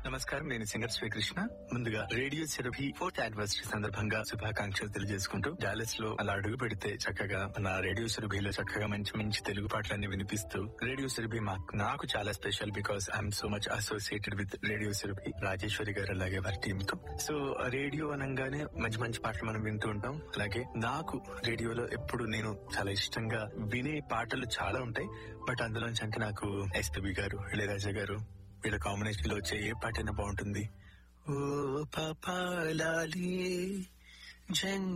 నమస్కారం నేను సింగర్ శ్రీకృష్ణ ముందుగా రేడియో సెరపీ ఫోర్త్ యానివర్సరీ సందర్భంగా శుభాకాంక్షలు తెలియజేసుకుంటూ డాలస్ లో అలా అడుగు పెడితే చక్కగా మన రేడియో సెరబీలో చక్కగా మంచి మంచి తెలుగు పాటలన్నీ వినిపిస్తూ రేడియో సెరబీ మాకు నాకు చాలా special because I'm so much associated with radio సెరబీ రాజేశ్వరి గారు అలాగే వారి టీమ్ తో సో రేడియో అనగానే మంచి మంచి పాటలు మనం వింటూ ఉంటాం అలాగే నాకు రేడియోలో ఎప్పుడు నేను చాలా ఇష్టంగా వినే పాటలు చాలా ఉంటాయి బట్ అందులోంచి అంటే నాకు ఎస్పీబీ గారు ఇళయరాజా గారు వీళ్ళ కాంబినేషన్ లో వచ్చే ఏ పాటైనా బాగుంటుంది ఓ పాపాలి జంగ్